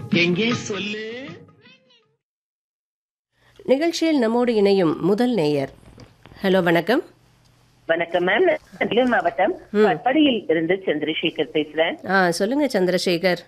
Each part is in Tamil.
எங்கே சொல்லு நிகழ்ச்சியில் நம்மோடு இணையும் முதல் நேயர் ஹலோ வணக்கம் வணக்கம் மேம் வேலூர் மாவட்டம் பட்படியில் இருந்து சந்திரசேகர் பேசுறேன் ஆ சொல்லுங்க சந்திரசேகர்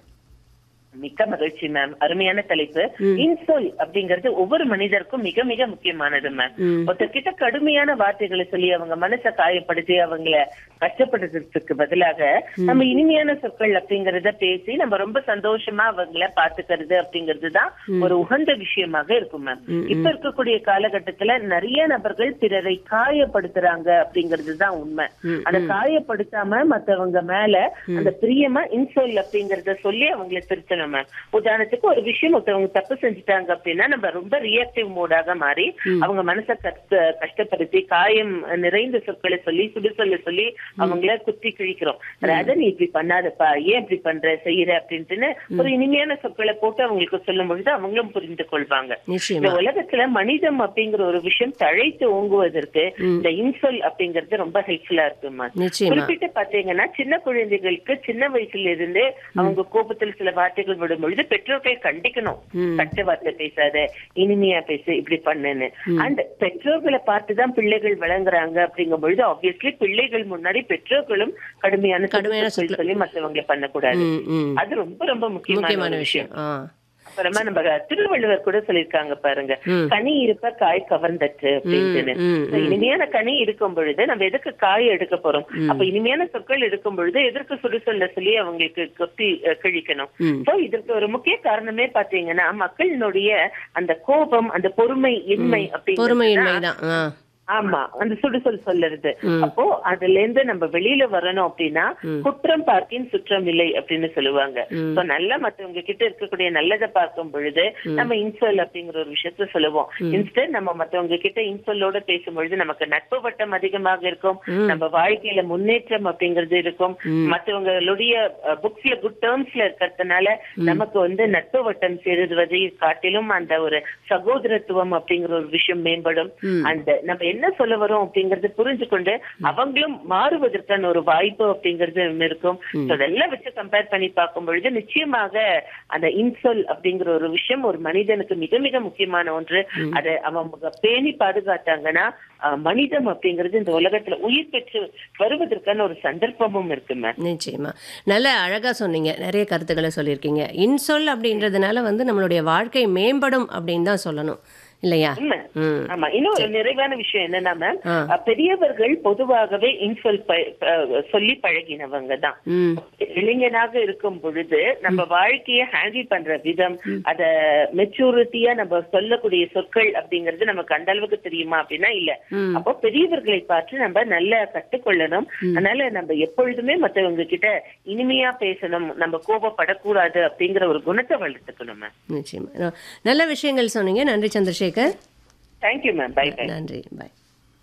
மிக்க மகிழ்ச்சி மேம் அருமையான தலைப்பு இன்சொல் அப்படிங்கிறது ஒவ்வொரு மனிதருக்கும் மிக மிக முக்கியமானது மேம் ஒருத்தர் கிட்ட கடுமையான வார்த்தைகளை சொல்லி அவங்க மனசை காயப்படுத்தி அவங்கள கஷ்டப்படுறதுக்கு பதிலாக நம்ம இனிமையான சொற்கள் அப்படிங்கறத பேசி நம்ம ரொம்ப சந்தோஷமா அவங்கள பாத்துக்கிறது அப்படிங்கிறது தான் ஒரு உகந்த விஷயமாக இருக்கும் மேம் இப்ப இருக்கக்கூடிய காலகட்டத்துல நிறைய நபர்கள் பிறரை காயப்படுத்துறாங்க அப்படிங்கிறது தான் உண்மை அதை காயப்படுத்தாம மத்தவங்க மேல அந்த பிரியமா இன்சொல் அப்படிங்கறத சொல்லி அவங்களை திருத்தணும் மேம் உதாரணத்துக்கு ஒரு விஷயம் ஒருத்தவங்க தப்பு செஞ்சுட்டாங்க அப்படின்னா நம்ம ரொம்ப ரியாக்டிவ் மோடாக மாறி அவங்க மனசை கஷ்ட கஷ்டப்படுத்தி காயம் நிறைந்த சொற்களை சொல்லி சுடு சொல்ல சொல்லி அவங்கள குத்தி கிழிக்கிறோம் அதாவது நீ இப்படி பண்ணாதப்பா ஏன் இப்படி பண்ற செய்யற அப்படின்ட்டுன்னு ஒரு இனிமையான சொற்களை போட்டு அவங்களுக்கு சொல்லும் பொழுது அவங்களும் புரிந்து கொள்வாங்க இந்த நிச்சயமா உலகத்துல மனிதம் அப்படிங்கிற ஒரு விஷயம் தழைத்து ஓங்குவதற்கு இந்த இன்சொல் அப்படிங்கிறது ரொம்ப ஹெல்ப்ஃபுல்லா இருக்குமா நிச்சயமா குறிப்பிட்டு பாத்தீங்கன்னா சின்ன குழந்தைகளுக்கு சின்ன வயசுல இருந்து அவங்க கோபத்தில் சில வார்த்தைகள் விடும் பொழுது பெற்றோர்கள் கண்டிக்கணும் கட்ட வார்த்தை பேசாத இனிமையா பேசு இப்படி பண்ணுன்னு அண்ட் பெற்றோர்களை பார்த்துதான் பிள்ளைகள் வழங்குறாங்க அப்படிங்கும் பொழுது ஆப்வியஸ்லி பிள்ளைகள் முன்னாடி பெற்றோர்களும் கடுமையான கடுமையான சொற்கள் சொல்லி மத்தவங்களை பண்ணக்கூடாது ம் ம் அது ரொம்ப ரொம்ப முக்கியமான முக்கியமான ஒரு விஷயம் விஷயம் ஆ அப்புறமா நம்ம திருவள்ளுவர் கூட சொல்லிருக்காங்க பாருங்க ம். கனி இருப்ப காய் கவர்ந்தற்று அப்படின்னு ம், So, இனிமையான கனி இருக்கும் பொழுது நம்ம எதுக்கு காய் எடுக்க போறோம் அப்ப இனிமையான சொற்கள் எடுக்கும் பொழுது எதற்கு சுடு சொல்ல சொல்லி அவங்களுக்கு கொத்தி அஹ், கிழிக்கணும் ம். சோ இதற்கு ஒரு முக்கிய காரணமே பாத்தீங்கன்னா மக்களினுடைய அந்த கோபம் அந்த பொறுமை இன்மை அப்படிங்கிறது பொறுமையின்மை தான் ஆ ஆமா அந்த சுடுசொல் சொல்லுறது ம். அப்போ அதுல இருந்து நம்ம வெளியில வரணும் அப்படின்னா குற்றம் பார்க்கின் சுற்றம் இல்லை அப்படின்னு சொல்லுவாங்க ம். So, நல்லா மத்தவங்க கிட்ட இருக்கக்கூடிய நல்லதை பார்க்கும் பொழுது நம்ம இன்சொல் அப்படிங்கிற ஒரு விஷயத்த சொல்லுவோம் இன்ஸ்டன்ட் நம்ம மத்தவங்க கிட்ட இன்சொல்லோட பேசும் பொழுது நமக்கு நட்பு வட்டம் அதிகமாக இருக்கும் நம்ம வாழ்க்கையில முன்னேற்றம் அப்படிங்கிறது இருக்கும் மத்தவங்களுடைய புக்ஸ்ல குட் டேர்ம்ஸ்ல இருக்கிறதுனால நமக்கு வந்து நட்பு வட்டம் சேருவதை காட்டிலும் அந்த ஒரு சகோதரத்துவம் அப்படிங்கிற ஒரு விஷயம் மேம்படும் அந்த நம்ம என்ன சொல்ல வரோம் அப்படிங்கறது புரிஞ்சு கொண்டு அவங்களும் மாறுவதற்கான ஒரு வாய்ப்பு அப்படிங்கிறது இருக்கும் So, அதெல்லாம் வச்சு கம்பேர் பண்ணி பார்க்கும் பொழுது நிச்சயமாக அந்த இன்சொல் அப்படிங்கிற ஒரு விஷயம் ஒரு மனிதனுக்கு மிக மிக முக்கியமான ஒன்று அதை அவங்க பேணி பாதுகாத்தாங்கன்னா அஹ், மனிதம் அப்படிங்கிறது இந்த உலகத்துல உயிர் பெற்று வருவதற்கான ஒரு சந்தர்ப்பமும் இருக்கு மேம் நிச்சயமா நல்ல அழகா சொன்னீங்க நிறைய கருத்துக்களை சொல்லியிருக்கீங்க இன்சொல் அப்படின்றதுனால வந்து நம்மளுடைய வாழ்க்கை மேம்படும் அப்படின்னு தான் சொல்லணும் இல்லையா உண்மை ம் ஆமா இன்னும் ஒரு நிறைவான விஷயம் என்னன்னா மேம் ஆ. அஹ், பெரியவர்கள் பொதுவாகவே இன்சொல் ப- அஹ், சொல்லி பழகினவங்க தான் ம் இளைஞனாக இருக்கும் பொழுது நம்ம வாழ்க்கைய ஹேண்டில் பண்ற விதம் அத மெச்சூரிட்டியா நம்ம சொல்லக்கூடிய சொற்கள் அப்படிங்கிறது நமக்கு அந்த அளவுக்கு தெரியுமா அப்படின்னா இல்ல ம். அப்போ பெரியவர்களை பார்த்து நம்ம நல்லா கற்றுக்கொள்ளணும் அதனால நம்ம எப்பொழுதுமே மத்தவங்க கிட்ட இனிமையா பேசணும் நம்ம கோபப்படக்கூடாது அப்படிங்கிற ஒரு குணத்தை வளர்த்துக்கணும் மேம் நிச்சயமா நல்ல விஷயங்கள் சொன்னீங்க நன்றி Chandrasekhar thank you ma'am bye bye நன்றி பாய்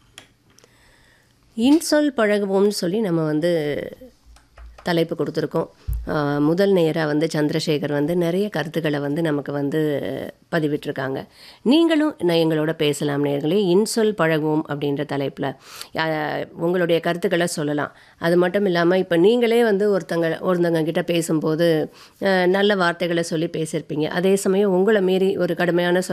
இன்சொல் பழகுவோம்னு சொல்லி நம்ம வந்து தலைப்பு கொடுத்துருக்கோம் ஆஹ் முதல் நேராக வந்து சந்திரசேகர் வந்து நிறைய கருத்துக்களை வந்து நமக்கு வந்து பதிவிட்டிருக்காங்க நீங்களும் நான் எங்களோட பேசலாம் நேர்களே இன்சொல் பழகுவோம் அப்படின்ற தலைப்பில் உங்களுடைய கருத்துக்களை சொல்லலாம் அது மட்டும் இல்லாமல் இப்போ நீங்களே வந்து ஒருத்தங்க ஒருத்தங்க கிட்ட பேசும்போது ஆஹ் நல்ல வார்த்தைகளை சொல்லி பேசியிருப்பீங்க அதே சமயம் உங்களை மீறி ஒரு கடுமையான சொல்